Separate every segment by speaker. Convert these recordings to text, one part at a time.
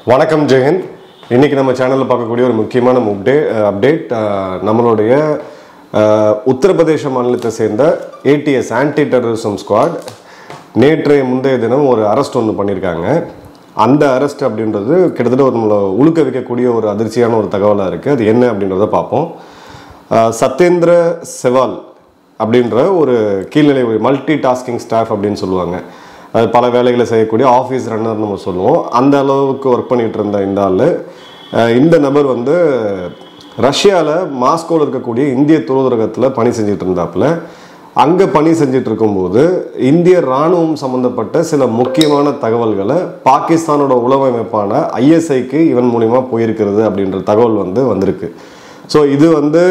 Speaker 1: வணக்கம் ஜெயந்த் இன்னைக்கு நம்ம சேனலில் பார்க்கக்கூடிய ஒரு முக்கியமான அப்டே அப்டேட் நம்மளுடைய அஹ், உத்தரப்பிரதேச மாநிலத்தை சேர்ந்த ஏடிஎஸ் ஆன்டி டெரரிசம் ஸ்குவாட் நேற்றைய முந்தைய தினம் ஒரு அரெஸ்ட் ஒன்று பண்ணியிருக்காங்க அந்த அரெஸ்ட் அப்படின்றது கிட்டத்தட்ட ஒரு நம்மளை உழுக்க வைக்கக்கூடிய ஒரு அதிர்ச்சியான ஒரு தகவலாக இருக்குது அது என்ன அப்படின்றத பார்ப்போம் அஹ், சத்யேந்திர செவால் அப்படின்ற ஒரு கீழ்நிலை மல்டி டாஸ்கிங் ஸ்டாஃப் அப்படின்னு சொல்லுவாங்க அது பல வேலைகளை செய்யக்கூடிய ஆஃபீஸ் ரன்னர் நம்ம சொல்லுவோம் அந்த அளவுக்கு ஒர்க் பண்ணிட்டு இருந்த இந்த ஆள் அஹ், இந்த நபர் வந்து ரஷ்யாவில் மாஸ்கோவில் இருக்கக்கூடிய இந்திய தூதரகத்தில் பணி செஞ்சுட்டு இருந்தாப்புல அங்கே பணி செஞ்சுட்டு இருக்கும்போது இந்திய இராணுவம் சம்மந்தப்பட்ட சில முக்கியமான தகவல்களை பாகிஸ்தானோட உளவு அமைப்பான ஐஎஸ்ஐக்கு இவன் மூலிமா போயிருக்கிறது அப்படின்ற தகவல் வந்து வந்திருக்கு ஸோ இது வந்து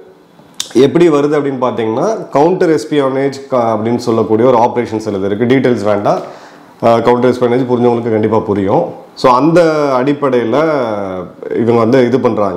Speaker 1: எப்படி வருது அப்படின்னு பார்த்தீங்கன்னா கவுண்டர் எஸ்பியானேஜ் அப்படின்னு சொல்லக்கூடிய ஒரு ஆப்ரேஷன்ஸ் இது இருக்குது டீட்டெயில்ஸ் வேண்டாம் கவுண்டர் எஸ்பியானேஜ் புரிஞ்சவங்களுக்கு கண்டிப்பாக புரியும் ஸோ அந்த அடிப்படையில் இவங்க வந்து இது பண்ணுறாங்க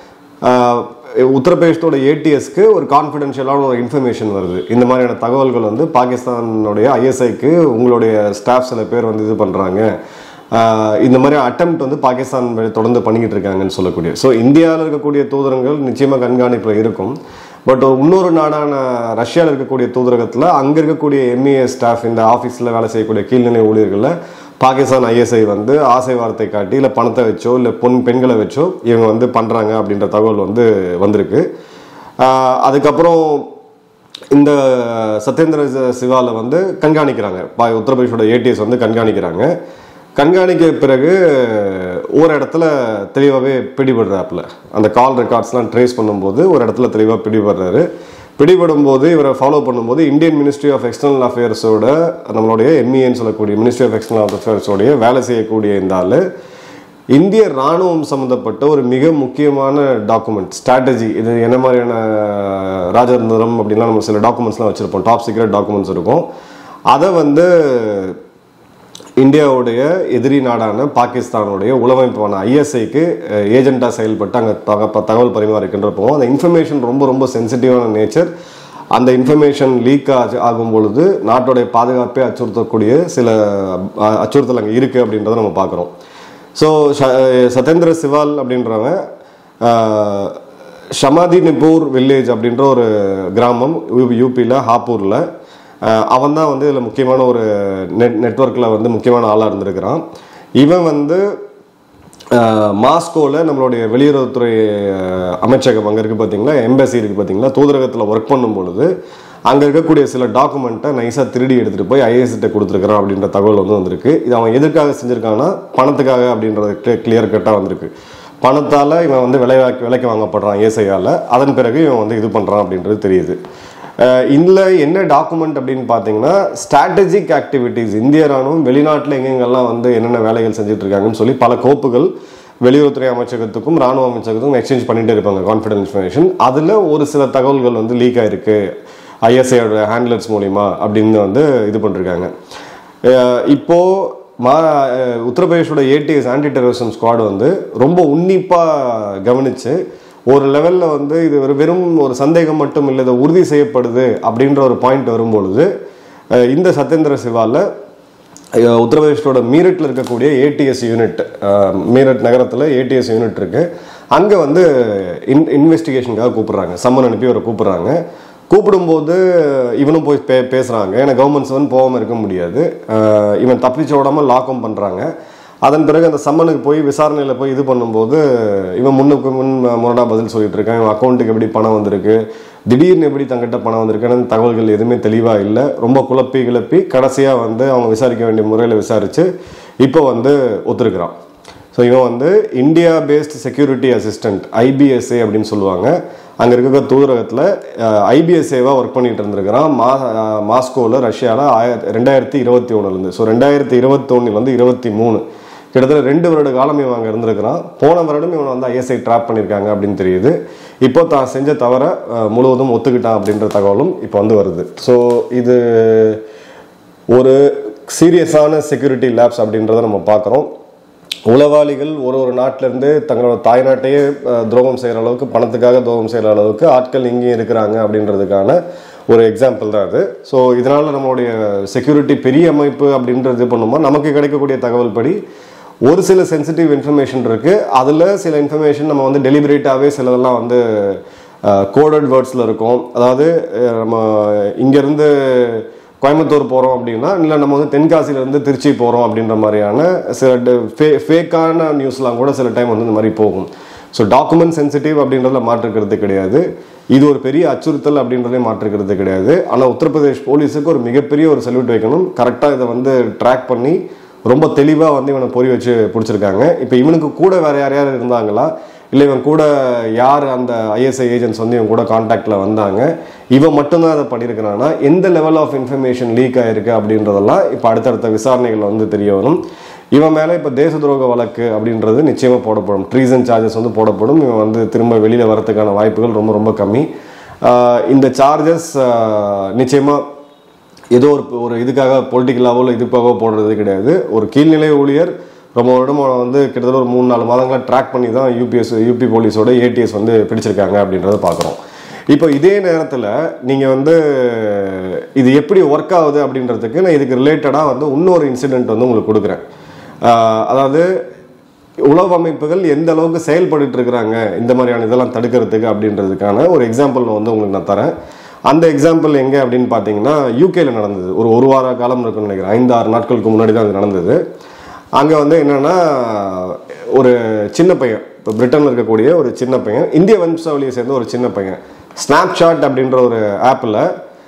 Speaker 1: உத்தரப்பிரதேசத்தோட ஏடிஎஸ்க்கு ஒரு கான்ஃபிடென்ஷியலான ஒரு இன்ஃபர்மேஷன் வருது இந்த மாதிரியான தகவல்கள் வந்து பாகிஸ்தானுடைய ஐஎஸ்ஐக்கு உங்களுடைய ஸ்டாஃப் சில பேர் வந்து இது பண்ணுறாங்க ஆஹ் இந்த மாதிரி அட்டெம்ப்ட் வந்து பாகிஸ்தான் மேல தொடர்ந்து பண்ணிக்கிட்டு இருக்காங்கன்னு சொல்லக்கூடிய ஸோ இந்தியாவில் இருக்கக்கூடிய தூதரங்கள் நிச்சயமாக கண்காணிப்பில் இருக்கும் பட் இன்னொரு நாடான ரஷ்யாவில் இருக்கக்கூடிய தூதரகத்தில் அங்கே இருக்கக்கூடிய எம்இஏ ஸ்டாஃப் இந்த ஆஃபீஸில் வேலை செய்யக்கூடிய கீழ்நிலை ஊழியர்களில் பாகிஸ்தான் ஐஎஸ்ஐ வந்து ஆசை வார்த்தை காட்டி இல்லை பணத்தை வச்சோ இல்லை பொன் பெண்களை வச்சோ இவங்க வந்து பண்ணுறாங்க அப்படின்ற தகவல் வந்து வந்திருக்கு ஆஹ் அதுக்கப்புறம் இந்த சத்யேந்திர சி- சிவால வந்து கண்காணிக்கிறாங்க பா உத்தரப்பிரதேசோட ஏடிஎஸ் வந்து கண்காணிக்கிறாங்க கண்காணிக்க பிறகு ஒரு இடத்துல தெளிவாகவே பிடிபடுறாப்புல அந்த கால் ரெக்கார்ட்ஸ்லாம் ட்ரேஸ் பண்ணும்போது ஒரு இடத்துல தெளிவாக பிடிபடுறாரு பிடிபடும் போது இவரை ஃபாலோ பண்ணும்போது இந்தியன் மினிஸ்ட்ரி ஆஃப் எக்ஸ்டர்னல் அஃபேர்ஸோட நம்மளுடைய எம்இஏன்னு சொல்லக்கூடிய மினிஸ்ட்ரி ஆஃப் எக்ஸ்டர்னல் அஃபேர்ஸோடைய வேலை செய்யக்கூடிய இந்த ஆள் இந்திய ராணுவம் சம்மந்தப்பட்ட ஒரு மிக முக்கியமான டாக்குமெண்ட் ஸ்ட்ராட்டஜி இது என்ன மாதிரியான ராஜதந்திரம் அப்படின்லாம் நம்ம சில டாக்குமெண்ட்ஸ்லாம் வச்சுருப்போம் டாப் சீக்ரெட் டாக்குமெண்ட்ஸ் இருக்கும் அதை வந்து இந்தியாவுடைய எதிரி நாடான பாகிஸ்தானுடைய உளவமைப்பான ஐஎஸ்ஐக்கு ஏஜென்ட்டாக செயல்பட்டு அங்கே தக தகவல் பரிமாறிக்கின்றப்போ அந்த இன்ஃபர்மேஷன் ரொம்ப ரொம்ப சென்சிட்டிவான நேச்சர் அந்த இன்ஃபர்மேஷன் லீக் ஆச்சு ஆகும் பொழுது நாட்டுடைய பாதுகாப்பை அச்சுறுத்தக்கூடிய சில அஹ், அச்சுறுத்தல் அங்கே இருக்குது அப்படின்றத நம்ம பார்க்குறோம் ஸோ சத்யேந்திர சிவால் அப்படின்றவன் அஹ், ஷமாதி நிப்பூர் வில்லேஜ் அப்படின்ற ஒரு கிராமம் யூபியில் ஹாப்பூரில் அவன் தான் வந்து இதில் முக்கியமான ஒரு நெட் நெட்ஒர்க்கில் வந்து முக்கியமான ஆளாக இருந்திருக்கிறான் இவன் வந்து மாஸ்கோவில் நம்மளுடைய வெளியுறவுத்துறை அஹ், அமைச்சகம் அங்கே இருக்குது பார்த்தீங்களா எம்பசி இருக்குது பார்த்தீங்களா தூதரகத்தில் ஒர்க் பண்ணும் பொழுது அங்கே இருக்கக்கூடிய சில டாக்குமெண்ட்டை நைஸாக திருடி எடுத்துகிட்டு போய் ஐஎஸ்கிட்ட கொடுத்துருக்குறான் அப்படின்ற தகவல் வந்து வந்திருக்கு இது அவன் எதுக்காக செஞ்சுருக்கான்னா பணத்துக்காக அப்படின்றது கிளியர் கட்டாக வந்திருக்கு பணத்தால் இவன் வந்து விலைவாக்கி விலைக்கு வாங்கப்படுறான் ஏசையால் அதன் பிறகு இவன் வந்து இது பண்ணுறான் அப்படின்றது தெரியுது இதில் என்ன டாக்குமெண்ட் அப்படின்னு பார்த்தீங்கன்னா ஸ்ட்ராட்டஜிக் ஆக்டிவிட்டீஸ் இந்திய ராணுவம் வெளிநாட்டில் எங்கெங்கெல்லாம் வந்து என்னென்ன வேலைகள் செஞ்சுட்டு இருக்காங்கன்னு சொல்லி பல கோப்புகள் வெளியுறவுத்துறை அமைச்சகத்துக்கும் ராணுவ அமைச்சகத்துக்கும் எக்ஸ்சேஞ்ச் பண்ணிட்டே இருப்பாங்க கான்ஃபிடன்ஸ் இன்ஃபர்மேஷன் அதில் ஒரு சில தகவல்கள் வந்து லீக் ஆயிருக்கு ஐஎஸ்ஐயோட ஹேண்ட்லர்ஸ் மூலிமா அப்படின்னு வந்து இது பண்ணிருக்காங்க அஹ் இப்போ மா அஹ் உத்தரப்பிரதேஷோட ஏடிஎஸ் ஆன்டி டெரரிசம் ஸ்குவாட் வந்து ரொம்ப உன்னிப்பாக கவனித்து ஒரு லெவலில் வந்து இது ஒரு வெறும் ஒரு சந்தேகம் மட்டும் இல்லை இதை உறுதி செய்யப்படுது அப்படின்ற ஒரு பாயிண்ட் வரும்பொழுது அஹ் இந்த சத்யேந்திர சிவால அஹ் உத்தரப்பிரதேசத்தோட மீரட்டில் இருக்கக்கூடிய ஏடிஎஸ் யூனிட் மீரட் நகரத்தில் ஏடிஎஸ் யூனிட் இருக்கு அங்கே வந்து இன் இன்வெஸ்டிகேஷனுக்காக கூப்பிடுறாங்க சம்மன் அனுப்பி அவரை கூப்பிடுறாங்க கூப்பிடும்போது இவனும் போய் பே பேசுகிறாங்க ஏன்னா கவர்மெண்ட் செவன் போகாமல் இருக்க முடியாது அஹ் இவன் தப்பிச்சு விடாமல் லாக்கும் பண்ணுறாங்க அதன் பிறகு அந்த சம்மனுக்கு போய் விசாரணையில் போய் இது பண்ணும்போது இவன் முன்னுக்கு முன் முரடா பதில் சொல்லிட்டு இருக்கான் இவன் அக்கௌண்ட்டுக்கு எப்படி பணம் வந்திருக்கு திடீர்னு எப்படி தங்கிட்ட பணம் வந்திருக்குன்னு தகவல்கள் எதுவுமே தெளிவாக இல்லை ரொம்ப குழப்பி கிளப்பி கடைசியாக வந்து அவங்க விசாரிக்க வேண்டிய முறையில் விசாரித்து இப்போ வந்து ஒத்துருக்குறான் ஸோ இவன் வந்து India based security assistant IBSA அப்படின்னு சொல்லுவாங்க அங்கே இருக்க தூதரகத்தில் ஐபிஎஸ்ஏவாக ஒர்க் பண்ணிட்டு இருந்திருக்கிறான் மா அஹ், மாஸ்கோவில் ரஷ்யாவில் ஆய ரெண்டாயிரத்தி இருபத்தி ஒன்றுலேருந்து ஸோ ரெண்டாயிரத்தி இருபத்தொன்னுலேருந்து இருபத்தி மூணு கிட்டத்தட்ட ரெண்டு வருட காலம் இவன் அங்கே இருந்திருக்கிறான் போன வருடம் இவனை வந்து ஐஎஸ்ஐ ட்ராப் பண்ணியிருக்காங்க அப்படின்னு தெரியுது இப்போ தான் செஞ்ச தவிர முழுவதும் ஒத்துக்கிட்டான் அப்படின்ற தகவலும் இப்போ வந்து வருது ஸோ இது ஒரு சீரியஸான செக்யூரிட்டி லேப்ஸ் அப்படின்றத நம்ம பார்க்குறோம் உளவாளிகள் ஒரு ஒரு நாட்டிலேருந்து தங்களோட தாய்நாட்டையே அஹ், துரோகம் செய்கிற அளவுக்கு பணத்துக்காக துரோகம் செய்கிற அளவுக்கு ஆட்கள் இங்கேயும் இருக்கிறாங்க அப்படின்றதுக்கான ஒரு எக்ஸாம்பிள் தான் அது ஸோ இதனால் நம்மளுடைய செக்யூரிட்டி பெரிய அமைப்பு அப்படின்றது இது பண்ணும்போது நமக்கு கிடைக்கக்கூடிய தகவல் படி ஒரு சில சென்சிட்டிவ் இன்ஃபர்மேஷன் இருக்குது அதில் சில இன்ஃபர்மேஷன் நம்ம வந்து டெலிபரேட்டாகவே சிலதெல்லாம் வந்து கோடட் வேர்ட்ஸில் இருக்கும் அதாவது அஹ், நம்ம இங்கேருந்து கோயம்புத்தூர் போகிறோம் அப்படின்னா இல்லை நம்ம வந்து தென்காசியிலேருந்து திருச்சி போகிறோம் அப்படின்ற மாதிரியான சில ஃபே ஃபேக்கான நியூஸ்லாம் கூட சில டைம் வந்து இந்த மாதிரி போகும் ஸோ டாக்குமெண்ட் சென்சிட்டிவ் அப்படின்றதுல மாற்றுக்கிறது கிடையாது இது ஒரு பெரிய அச்சுறுத்தல் அப்படின்றதே மாற்றுக்கிறது கிடையாது ஆனால் உத்தரப்பிரதேஷ் போலீஸுக்கு ஒரு மிகப்பெரிய ஒரு சல்யூட் வைக்கணும் கரெக்டாக இதை வந்து ட்ராக் பண்ணி ரொம்ப தெளிவாக வந்து இவனை பொறி வச்சு பிடிச்சிருக்காங்க இப்போ இவனுக்கு கூட வேற யார் யார் இருந்தாங்களா இல்லை இவன் கூட யார் அந்த ஐஎஸ்ஐ ஏஜென்ட்ஸ் வந்து இவன் கூட காண்டாக்டில் வந்தாங்க இவன் மட்டும்தான் அதை பண்ணியிருக்கிறானா எந்த லெவல் ஆஃப் இன்ஃபர்மேஷன் லீக் ஆயிருக்கு அப்படின்றதெல்லாம் இப்போ அடுத்தடுத்த விசாரணைகள் வந்து தெரிய வரும் இவன் மேலே இப்போ தேச துரோக வழக்கு அப்படின்றது நிச்சயமாக போடப்படும் ட்ரீசன் சார்ஜஸ் வந்து போடப்படும் இவன் வந்து திரும்ப வெளியில் வரதுக்கான வாய்ப்புகள் ரொம்ப ரொம்ப கம்மி ஆஹ் இந்த சார்ஜஸ் நிச்சயமாக ஏதோ ஒரு ஒரு இதுக்காக பொலிட்டிக்கலாவோ இல்லை இதுக்காகவோ போடுறது கிடையாது ஒரு கீழ்நிலை ஊழியர் ரொம்ப வருடம் வந்து கிட்டத்தட்ட ஒரு மூணு நாலு மாதங்களா ட்ராக் பண்ணி தான் யூபிஎஸ் யூபி போலீஸோட ஏடிஎஸ் வந்து பிடிச்சிருக்காங்க அப்படின்றத பார்க்குறோம் இப்போ இதே நேரத்தில் நீங்கள் வந்து இது எப்படி ஒர்க் ஆகுது அப்படின்றதுக்கு நான் இதுக்கு ரிலேட்டடாக வந்து இன்னொரு இன்சிடென்ட் வந்து உங்களுக்கு கொடுக்குறேன் ஆஹ் அதாவது உளவு அமைப்புகள் எந்த அளவுக்கு செயல்பட்டு இருக்கிறாங்க இந்த மாதிரியான இதெல்லாம் தடுக்கிறதுக்கு அப்படின்றதுக்கான ஒரு எக்ஸாம்பிள் வந்து உங்களுக்கு நான் தரேன் அந்த எக்ஸாம்பிள் எங்கே அப்படின்னு பார்த்தீங்கன்னா யூகேல நடந்தது ஒரு ஒரு வார காலம் இருக்குன்னு நினைக்கிறேன் ஐந்து ஆறு நாட்களுக்கு முன்னாடி தான் அது நடந்தது அங்கே வந்து என்னன்னா ஒரு சின்ன பையன் இப்போ பிரிட்டனில் இருக்கக்கூடிய ஒரு சின்ன பையன் இந்திய வம்சாவளியை சேர்ந்த ஒரு சின்ன பையன் ஸ்னாப்சாட் அப்படின்ற ஒரு ஆப்பில்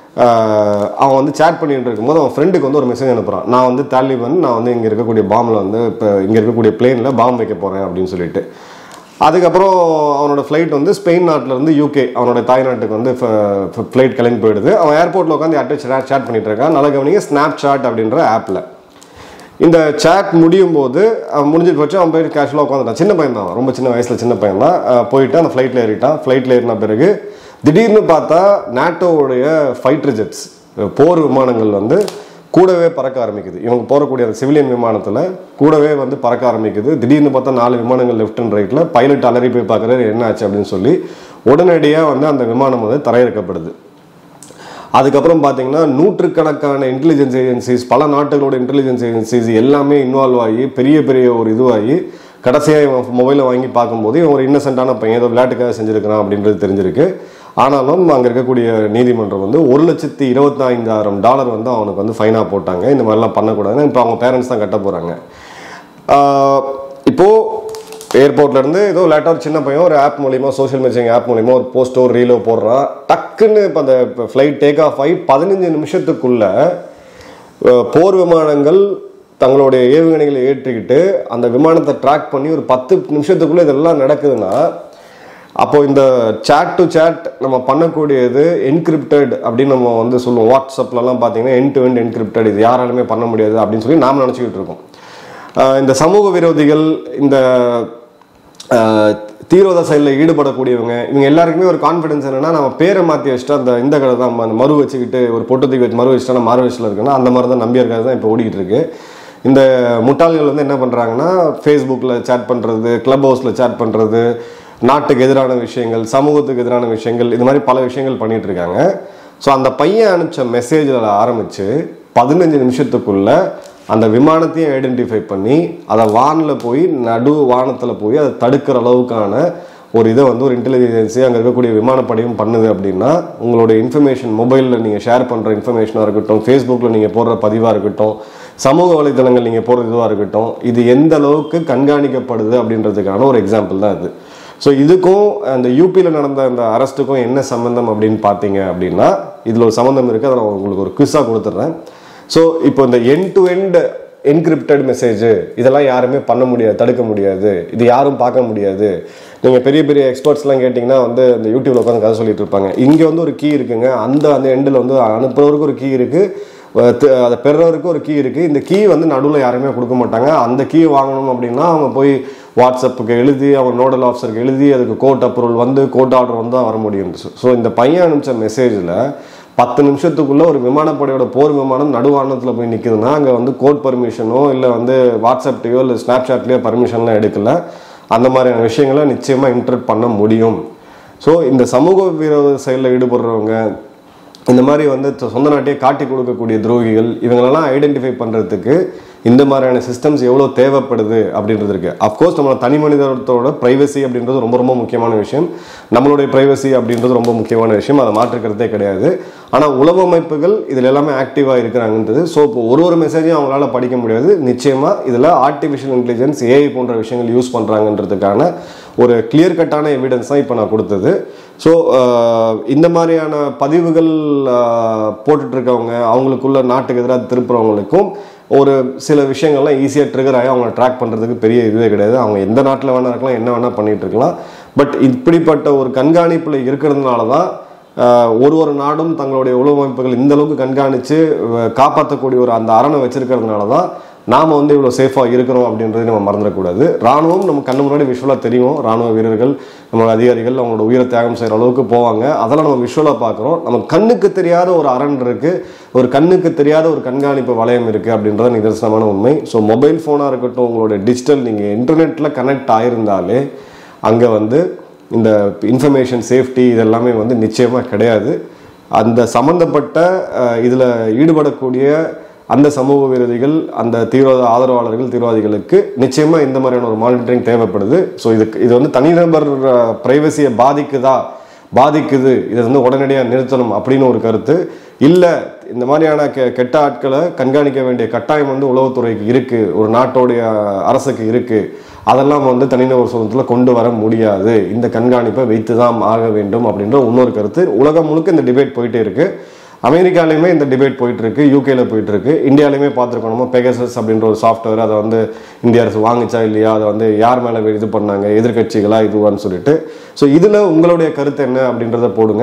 Speaker 1: அவன் வந்து சேட் பண்ணிட்டு இருக்கும்போது அவன் ஃப்ரெண்டுக்கு வந்து ஒரு மெசேஜ் அனுப்புகிறான் நான் வந்து தாலிபன் நான் வந்து இங்கே இருக்கக்கூடிய பாம்பில் வந்து இப்போ இங்கே இருக்கக்கூடிய பிளேனில் பாம்பு வைக்க போகிறேன் அப்படின்னு சொல்லிட்டு அதுக்கப்புறம் அவனோட ஃப்ளைட் வந்து ஸ்பெயின் நாட்டுல இருந்து யூகே அவனோட தாய்நாட்டுக்கு வந்து ஃப்ளைட் கிளம்பி போயிடுது அவன் ஏர்போர்ட்டில் உட்காந்து யார்கிட்ட சேட் பண்ணிட்டு இருக்கான் நல்ல கவனிங்க ஸ்னாப் சாட் அப்படின்ற ஆப்பில் இந்த சேட் முடியும் போது அவன் முடிஞ்சு போச்சு அவன் போயிட்டு கேஷுவலாக உட்காந்துட்டான் சின்ன பையன் தான் ரொம்ப சின்ன வயசில் சின்ன பையன் தான் அஹ் போயிட்டு அந்த ஃப்ளைட்டில் ஏறிட்டான் ஃப்ளைட்டில் ஏறின பிறகு திடீர்னு பார்த்தா நாட்டோவுடைய ஃபைட்டர் ஜெட்ஸ் போர் விமானங்கள் வந்து கூடவே பறக்க ஆரம்பிக்குது இவங்க போகக்கூடிய அந்த சிவிலியன் விமானத்தில் கூடவே வந்து பறக்க ஆரம்பிக்குது திடீர்னு பார்த்தா நாலு விமானங்கள் லெஃப்ட் அண்ட் ரைட்டில் பைலட் அலறி போய் பார்க்குறாரு என்ன ஆச்சு அப்படின்னு சொல்லி உடனடியாக வந்து அந்த விமானம் வந்து தரையிறக்கப்படுது அதுக்கப்புறம் பார்த்தீங்கன்னா நூற்றுக்கணக்கான இன்டெலிஜென்ஸ் ஏஜென்சிஸ் பல நாடுகளோட இன்டெலிஜென்ஸ் ஏஜென்சிஸ் எல்லாமே இன்வால்வ் ஆகி பெரிய பெரிய ஒரு இதுவாகி கடைசியாக இவன் மொபைலை வாங்கி பார்க்கும்போது இவன் ஒரு இன்னசென்ட்டான பையன் ஏதோ விளையாட்டுக்காக செஞ்சிருக்கிறான் அப்படின்றது தெரிஞ்சிருக்கு ஆனாலும் அங்கே இருக்கக்கூடிய நீதிமன்றம் வந்து ஒரு லட்சத்தி இருபத்தைந்தாயிரம் டாலர் வந்து அவனுக்கு வந்து ஃபைனாக போட்டாங்க இந்த மாதிரிலாம் பண்ணக்கூடாதுன்னு இப்போ அவங்க பேரண்ட்ஸ் தான் கட்ட போகிறாங்க இப்போது ஏர்போர்ட்ல இருந்து ஏதோ லேட்டாக ஒரு சின்ன பையன் ஒரு ஆப் மூலியமா சோஷியல் மெசேஜிங் ஆப் மூலியமா ஒரு போஸ்டோ ரீலோ போடுறான் டக்குன்னு இப்போ அந்த ஃப்ளைட் டேக் ஆஃப் ஆகி பதினஞ்சு நிமிஷத்துக்குள்ள அஹ், போர் விமானங்கள் தங்களுடைய ஏவுகணைகளை ஏற்றிக்கிட்டு அந்த விமானத்தை ட்ராக் பண்ணி ஒரு பத்து நிமிஷத்துக்குள்ள இதெல்லாம் நடக்குதுன்னா அப்போ இந்த chat டு chat நம்ம பண்ணக்கூடியது என்கிரிப்டட் அப்படின்னு நம்ம வந்து சொல்லுவோம் வாட்ஸ்அப்லலாம் பார்த்தீங்கன்னா என் டு எண்ட் என்கிரிப்டட் இது யாராலுமே பண்ண முடியாது அப்படின்னு சொல்லி நாம் நினச்சிக்கிட்டு இருக்கோம் ஆஹ் இந்த சமூக விரோதிகள் இந்த ஆஹ் தீவிரவாத செயலில் ஈடுபடக்கூடியவங்க இவங்க எல்லாருக்குமே ஒரு கான்ஃபிடன்ஸ் என்னன்னா நம்ம பேரை மாற்றி வச்சுட்டா அந்த இந்த கடை தான் அந்த மறு வச்சுக்கிட்டு ஒரு பொட்டு தூக்கி வச்சு மறு வச்சுட்டா மாறு வச்சுல இருக்குன்னா அந்த மாதிரி தான் நம்பியர் கதை தான் இப்போ ஓடிக்கிட்டு இருக்கு இந்த முட்டாள்கள் வந்து என்ன பண்ணுறாங்கன்னா ஃபேஸ்புக்கில் சேட் பண்ணுறது க்ளப் ஹவுஸில் சேட் பண்ணுறது நாட்டுக்கு எதிரான விஷயங்கள் சமூகத்துக்கு எதிரான விஷயங்கள் இது மாதிரி பல விஷயங்கள் பண்ணிட்டு இருக்காங்க ஸோ அந்த பையன் அனுப்பிச்ச மெசேஜில் ஆரம்பித்து பதினஞ்சு நிமிஷத்துக்குள்ள அந்த விமானத்தையும் ஐடென்டிஃபை பண்ணி அதை வானில் போய் நடு வானத்தில் போய் அதை தடுக்கிற அளவுக்கான ஒரு இதை வந்து ஒரு இன்டெலிஜென்சி அங்கே இருக்கக்கூடிய விமானப்படையும் பண்ணுது அப்படின்னா உங்களுடைய இன்ஃபர்மேஷன் மொபைலில் நீங்கள் ஷேர் பண்ணுற இன்ஃபர்மேஷனாக இருக்கட்டும் ஃபேஸ்புக்கில் நீங்கள் போடுற பதிவாக இருக்கட்டும் சமூக வலைதளங்கள் நீங்கள் போடுற இதுவாக இருக்கட்டும் இது எந்த அளவுக்கு கண்காணிக்கப்படுது அப்படின்றதுக்கான ஒரு எக்ஸாம்பிள் தான் இது ஸோ இதுக்கும் அந்த யூபியில் நடந்த அந்த அரெஸ்ட்டுக்கும் என்ன சம்மந்தம் அப்படின்னு பார்த்தீங்க அப்படின்னா இதில் ஒரு சம்மந்தம் இருக்குது அதை நான் உங்களுக்கு ஒரு குவிஸாக கொடுத்துட்றேன் ஸோ இப்போ இந்த end to end encrypted message இதெல்லாம் யாருமே பண்ண முடியாது தடுக்க முடியாது இது யாரும் பார்க்க முடியாது நீங்கள் பெரிய பெரிய எக்ஸ்பர்ட்ஸ்லாம் கேட்டிங்கன்னா வந்து இந்த யூடியூப்ல உட்காந்து கதை சொல்லிட்டு இருப்பாங்க இங்கே வந்து ஒரு கீ இருக்குங்க அந்த அந்த எண்டில் வந்து அனுப்புறவருக்கு ஒரு கீ இருக்குது அதை பெறுறவருக்கு ஒரு கீ இருக்குது இந்த கீ வந்து நடுவில் யாருமே கொடுக்க மாட்டாங்க அந்த கீ வாங்கணும் அப்படின்னா அவங்க போய் வாட்ஸ்அப்புக்கு எழுதி அவங்க நோடல் ஆஃபீஸருக்கு எழுதி அதுக்கு கோர்ட் அப்ரூவல் வந்து கோர்ட் ஆர்டர் வந்து தான் வர முடியும் ஸோ இந்த பையன் அனுப்பிச்ச மெசேஜில் பத்து நிமிஷத்துக்குள்ள ஒரு விமானப்படையோட போர் விமானம் நடுவானத்தில் போய் நிற்குதுன்னா அங்கே வந்து கோர்ட் பர்மிஷனோ இல்லை வந்து வாட்ஸ்அப்லேயோ இல்லை ஸ்னாப்சாட்லேயோ பர்மிஷன்லாம் எடுக்கல அந்த மாதிரியான விஷயங்களை நிச்சயமாக இன்டர்ட் பண்ண முடியும் ஸோ இந்த சமூக விரோத செயலில் ஈடுபடுறவங்க இந்த மாதிரி வந்து சொந்த நாட்டையே காட்டி கொடுக்கக்கூடிய துரோகிகள் இவங்களெல்லாம் ஐடென்டிஃபை பண்ணுறதுக்கு இந்த மாதிரியான சிஸ்டம்ஸ் எவ்வளோ தேவைப்படுது அப்படின்றது இருக்கு அஃப்கோர்ஸ் நம்ம தனி மனிதத்தோட ப்ரைவசி அப்படின்றது ரொம்ப ரொம்ப முக்கியமான விஷயம் நம்மளுடைய ப்ரைவசி அப்படின்றது ரொம்ப முக்கியமான விஷயம் அதை மாற்றுக்கிறதே கிடையாது ஆனால் உளவு அமைப்புகள் இதில் எல்லாமே ஆக்டிவாக இருக்கிறாங்கன்றது ஸோ இப்போ ஒரு ஒரு மெசேஜையும் அவங்களால படிக்க முடியாது நிச்சயமாக இதில் ஆர்டிஃபிஷியல் இன்டெலிஜென்ஸ் ஏஐ போன்ற விஷயங்கள் யூஸ் பண்ணுறாங்கன்றதுக்கான ஒரு கிளியர் கட்டான எவிடன்ஸ் தான் இப்போ நான் கொடுத்தது ஸோ இந்த மாதிரியான பதிவுகள் ஆஹ், போட்டுட்டு இருக்கவங்க அவங்களுக்குள்ள நாட்டுக்கு எதிராக திருப்புறவங்களுக்கும் ஒரு சில விஷயங்கள்லாம் ஈஸியாக ட்ரிகர் ஆகி அவங்கள ட்ராக் பண்ணுறதுக்கு பெரிய இதுவே கிடையாது அவங்க எந்த நாட்டில் வேணா இருக்கலாம் என்ன வேணால் பண்ணிட்டு இருக்கலாம் பட் இப்படிப்பட்ட ஒரு கண்காணிப்பில் இருக்கிறதுனால தான் ஆஹ், ஒரு ஒரு நாடும் தங்களுடைய உளவு அமைப்புகள் இந்த அளவுக்கு கண்காணித்து காப்பாற்றக்கூடிய ஒரு அந்த அரணை வச்சிருக்கிறதுனால தான் நாம் வந்து இவ்வளோ சேஃபாக இருக்கிறோம் அப்படின்றதை நம்ம மறந்துடக்கூடாது ராணுவம் நம்ம கண்ணு முன்னாடி விஷுவலாக தெரியும் ராணுவ வீரர்கள் நம்ம அதிகாரிகள் அவங்களோட உயிரை தியாகம் செய்கிற அளவுக்கு போவாங்க அதெல்லாம் நம்ம விஷுவலாக பார்க்குறோம் நம்ம கண்ணுக்கு தெரியாத ஒரு அரண் இருக்கு ஒரு கண்ணுக்கு தெரியாத ஒரு கண்காணிப்பு வளையம் இருக்குது அப்படின்றது நிதர்சனமான உண்மை ஸோ மொபைல் ஃபோனாக இருக்கட்டும் உங்களோட டிஜிட்டல் நீங்கள் இன்டர்நெட்டில் கனெக்ட் ஆயிருந்தாலே அங்கே வந்து இந்த இன்ஃபர்மேஷன் சேஃப்டி இதெல்லாமே வந்து நிச்சயமாக கிடையாது அந்த சம்மந்தப்பட்ட இதில் ஈடுபடக்கூடிய அந்த சமூக விரோதிகள் அந்த தீவிரவாத ஆதரவாளர்கள் தீவிரவாதிகளுக்கு நிச்சயமாக இந்த மாதிரியான ஒரு மானிட்டரிங் தேவைப்படுது ஸோ இதுக்கு இது வந்து தனிநபர் ப்ரைவசியை பாதிக்குதா பாதிக்குது இதை வந்து உடனடியாக நிறுத்தணும் அப்படின்னு ஒரு கருத்து இல்லை இந்த மாதிரியான கெ கெட்ட ஆட்களை கண்காணிக்க வேண்டிய கட்டாயம் வந்து உளவுத்துறைக்கு இருக்குது ஒரு நாட்டோடைய அரசுக்கு இருக்குது அதெல்லாம் வந்து தனிநபர் சுதந்திரத்தில் கொண்டு வர முடியாது இந்த கண்காணிப்பை வைத்து தான் ஆக வேண்டும் அப்படின்ற இன்னொரு கருத்து உலகம் முழுக்க இந்த டிபேட் போயிட்டே இருக்கு அமெரிக்காலையுமே இந்த டிபேட் போயிட்டு இருக்கு யூகேல போயிட்டு இருக்கு இந்தியாலையுமே பார்த்துருக்கோம் நம்ம பெகசஸ் அப்படின்ற ஒரு சாஃப்ட்வேர் அதை வந்து இந்திய அரசு வாங்குச்சா இல்லையா அதை வந்து யார் மேலே இது பண்ணாங்க எதிர்க்கட்சிகளா இதுவான்னு சொல்லிட்டு ஸோ இதில் உங்களுடைய கருத்து என்ன அப்படின்றத போடுங்க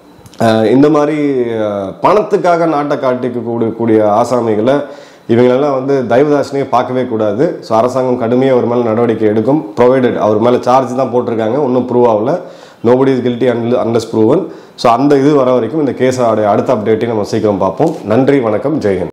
Speaker 1: அஹ் இந்த மாதிரி அஹ், பணத்துக்காக நாட்டை காட்டிக்க கூடிய ஆசாமிகளை இவங்களெல்லாம் வந்து தயவுதாசனையே பார்க்கவே கூடாது ஸோ அரசாங்கம் கடுமையாக அவர் மேலே நடவடிக்கை எடுக்கும் ப்ரொவைடட் அவர் மேலே சார்ஜ் தான் போட்டிருக்காங்க ஒன்றும் ப்ரூவ் ஆகல nobody is guilty and unless proven so அந்த இது வர வரைக்கும் இந்த கேஸோடைய அடுத்த அப்டேட்டையும் நம்ம சீக்கிரம் பார்ப்போம் நன்றி வணக்கம் ஜெயஹிந்த்